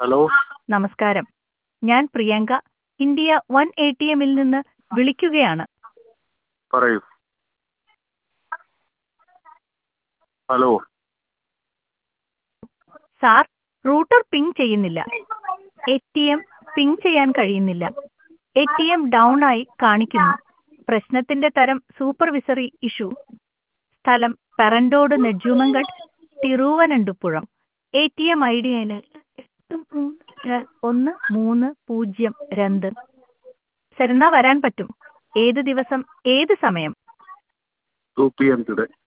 hello നമസ്കാരം ഞാൻ Priyanka India one A T എമ്മിൽ നിന്ന് വിളിക്കുകയാണ് പറയൂ ഹലോ സാർ റൂട്ടർ പിങ് ചെയ്യുന്നില്ല എ ടി എം പിങ് ചെയ്യാൻ കഴിയുന്നില്ല എ ടി എം ഡൗൺ ആയി കാണിക്കുന്നു പ്രശ്നത്തിന്റെ തരം സൂപ്പർവിസറി ഇഷ്യൂ സ്ഥലം പെറൻഡോട് Nedumangad Thiruvananthapuram A T M I D ഒന്ന് മൂന്ന് പൂജ്യം രണ്ട് സരിന്നാ വരാൻ പറ്റും ഏത് ദിവസം ഏത് സമയം ടു പി എം ടുഡേ